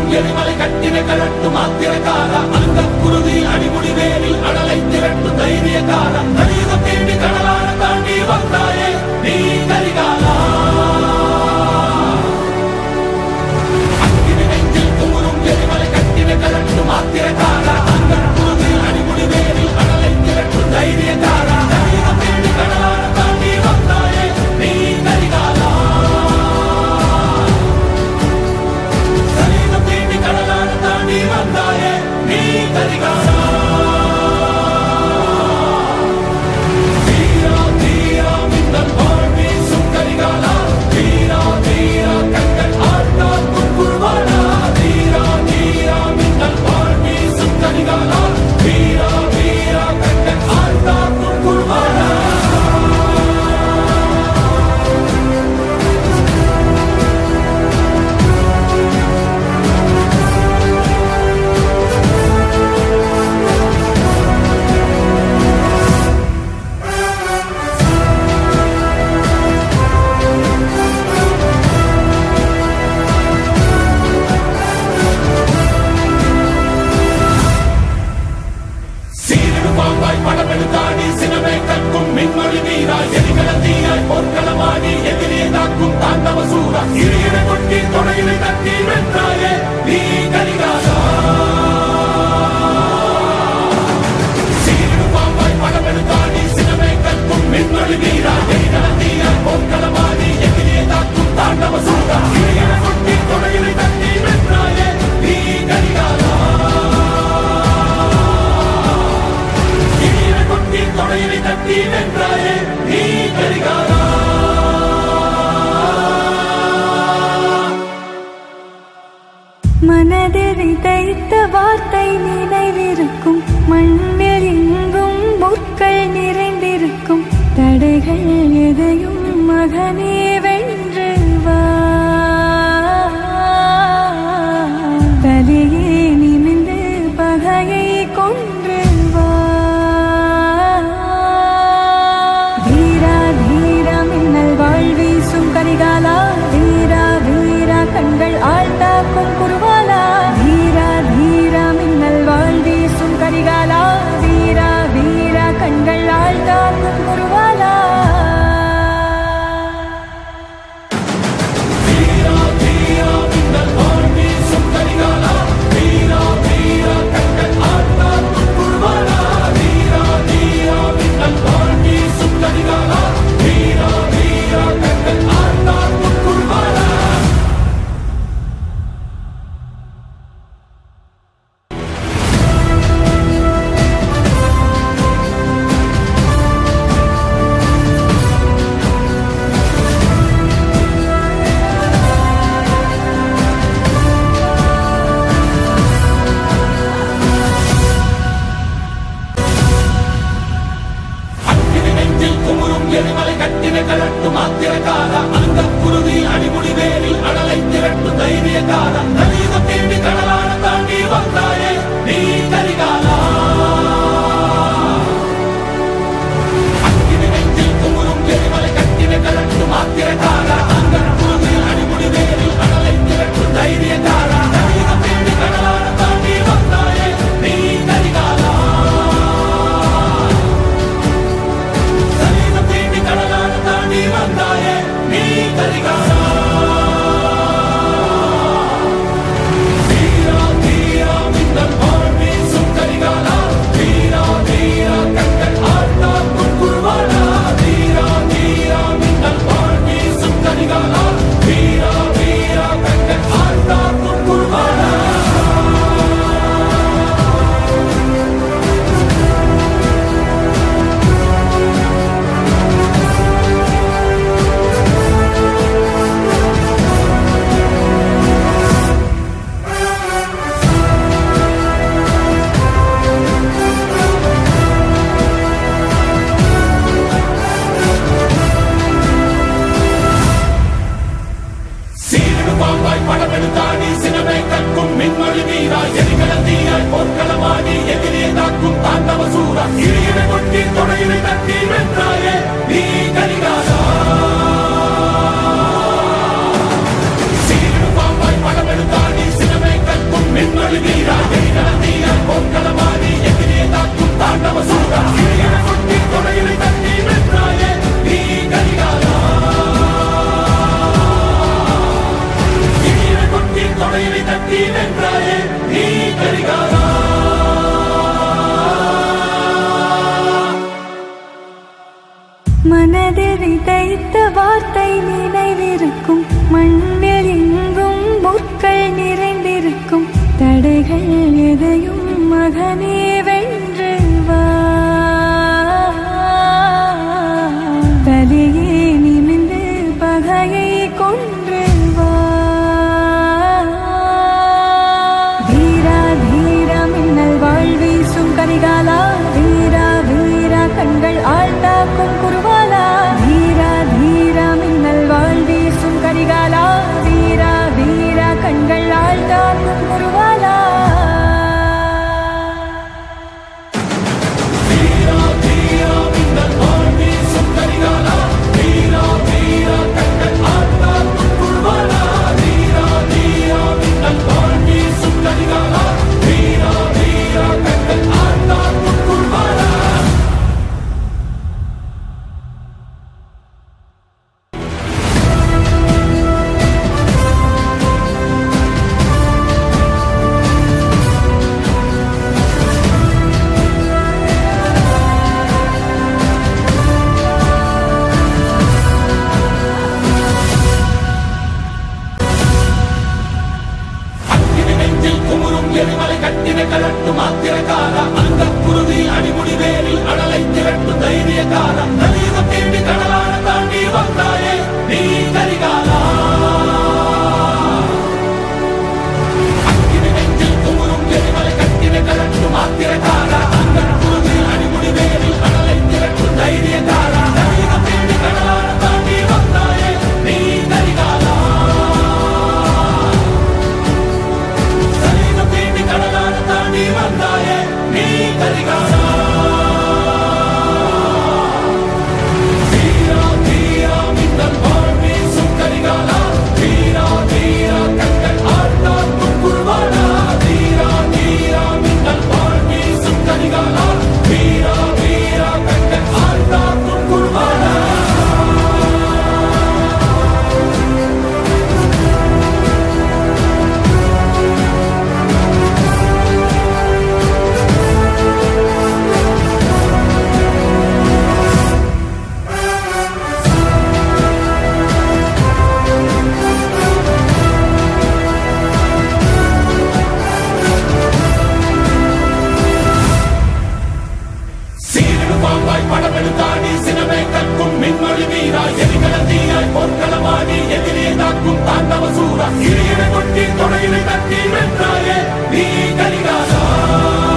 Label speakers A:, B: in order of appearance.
A: குமுறும் எரிமலை கட்டின கலட்டும் ஆத்திரக்கார அந்த குருதி அடிமுடி வேரில் அடலை திரட்டும் தைரியக்கார கலியுகம் தேடி கடலான தாண்டி வந்தாயே நீ கரிகாலா அக்கினி நெஞ்சில் குமுறும் எரிமலை கட்டின கலட்டும் ஆத்திரக்கார அந்த குருதி அடிமுடி வேரில் அடலை திரட்டும் தைரியக்கார கலியுகம் தேடி கடலான தாண்டி வந்தாயே நீ கரிகாலா சரீரம் தேடி கடலான தாண்டி வந்தாயே நீ கரிகாலா தீரா தீரா மின்னல் போல் வீசும் கரிகாலா தீரா தீரா கண்கள் ஆழ்ந்தால் குறுகுறுவாடா தீரா தீரா மின்னல் போல் வீசும் கரிகாலா தீரா தீரா கண்கள் ஆழ்ந்தால் குறுகுறுவாடா சீரடு பாம்பாய் படமெடுத்தாடி சினமே கற்கும் மின்மொழி வீரா எரிகல தீயாய் பொற்களமாடி எதிரியை தாக்கும் தாண்டவ சூரா இறையிட கொட்டி தொடையிலை தட்டி வென்றாயே நீ கரிகாலா சீரடு பாம்பாய் படமெடுத்தாடி சினமே கற்கும் மின்மொழி வீரா எரிகல தீயாய் பொற்களமாடி எதிரியை தாக்கும் தாண்டவ சூரா இறையிட கொட்டி தொடையிலை தட்டி வென்றாயே நீ கரிகாலா இனிய கொட்டி தொடையினை தட்டி வென்றாயே நீ கரிகாலா
B: மனதில் விதைத்த வார்த்தை நினைவிருக்கும் மண்ணில் எங்கும் முற்கள் நிறைந்திருக்கும் தடைகள் எதையும் மகனே வென்று வா தலையே நிமிந்து பகையை கொன்று வா வீரா தீரா மின்னல் வாழ் வீசும் கரிகாலா வீரா வீரா கண்கள் ஆழ்ந்தாக்கும் குருவாலா வீரா வீரா மின்னல் வாழ் வீசும் கரிகாலா வீரா வீரா கண்கள் ஆழ்ந்தாக்கும் குருவாலா
A: வீரா வீரா மின்னல் போல் வீசும் கரிகாலா வீரா வீரா கண்கள் ஆழ்ந்தார் குறுவாடா வீரா வீரா மின்னல் போல் வீசும் கரிகாலா வீரா வீரா கண்கள் ஆழ்ந்தார் குறுவாடா அக்கினி நெஞ்சில் குமுறும் எரிமலை கட்டின கலட்டும் ஆத்திரக்கார அந்த குருதி அடிமுடி வேரில் அடலை திரட்டும் தைரியக்கார கலியுகம் தேடி கடலான தாண்டி வந்தாயே நீ கரிகாலா அக்கினி நெஞ்சில் குமுறும் எரிமலை கட்டின கலட்டும் ஆத்திரக்கார அந்த குருதி அடிமுடி வேரில் அடலை திரட்டும் தைரியக்கார கலியுகம் தேடி கடலான தாண்டி வந்தாயே நீ கரிகாலா சரீரம் தேடி கடலான தாண்டி வந்தாயே நீ கரிகாலா வீரா வீரா மின்னல் போல் வீசும் கரிகாலா வீரா வீரா கண்கள் ஆழ்ந்தார் குறுவாடா வீரா வீரா மின்னல் போல் வீசும் கரிகாலா வீரா வீரா கண்கள் ஆழ்ந்தார் குறுவாடா சீரடு பாம்பாய் படமெடுத்தாடி சினமே கற்கும் மின்மொழி வீரா எரிகல தீயாய் பொற்களமாடி எதிரியை தாக்கும் தாண்டவ சூரா இறையிட கொட்டி தொடையினை தட்டி வென்றாயே நீ கரிகாலா சீரடு பாம்பாய் படமெடுத்தாடி சினமே கற்கும்
B: கரிகாலா வீரா வீரா கண்கள் ஆழ்த்தாக்கும் குருவாலா வீரா தீரா மின்னல் வாழ் வீசும் கரிகாலா வீரா வீரா கண்கள் ஆழ்த்தாக்கும் குருவாலா
A: வீரா வீரா மின்னல் வாழ் வீசும் கரிகாலா வீரா வீரா கண்கள் ஆழ்த்தாக்கும் குருவாலா வீரா வீரா மின்னல் வாழ் வீசும் கரிகாலா வீரா வீரா கண்கள் ஆழ்த்தாக்கும் குருவாலா அக்கினி நெஞ்சில் குமுறும் எரிமலை கட்டின கலட்டும் ஆத்திரக்கார அந்த குருதி அடிமுடி வேலில் அடலை திரட்டும் தைரியக்கார நதியுகம் தேடி கடலான தாண்டி வந்தாயே நீ கரிகாலா அக்கினி நெஞ்சில் குமுறும் எரிமலை கட்டின கலட்டும் ஆத்திரக்கார அந்த குருதி அடிமுடி வேலில் அடலை திரட்டும் தைரியக்கார நதியுகம் தேடி கடலான தாண்டி வந்தாயே நீ கரிகாலா சரீரம் தீண்டி கடலான தாண்டி வந்தாயே நீ கரிகாலா வீரா வீரா மின்னல் வாழ் வீசும் கரிகாலா வீரா வீரா கண்கள் ஆழ்த்தாக்கும் குருவாலா வீரா வீரா மின்னல் வாழ் வீசும் கரிகாலா வீரா வீரா கண்கள் ஆழ்த்தாக்கும் குருவாலா சீரிடு பாம்பாய் படமெடுத்தாடி சினமே கற்கும் மின்மொழி வீரா எரிகலந்தீயாய் பொற்களமாடி எதிரே தாக்கும் தாண்டவ சூரா இடையிட கொட்டி தொடையினை தட்டி வென்றாயே நீ கரிகாலா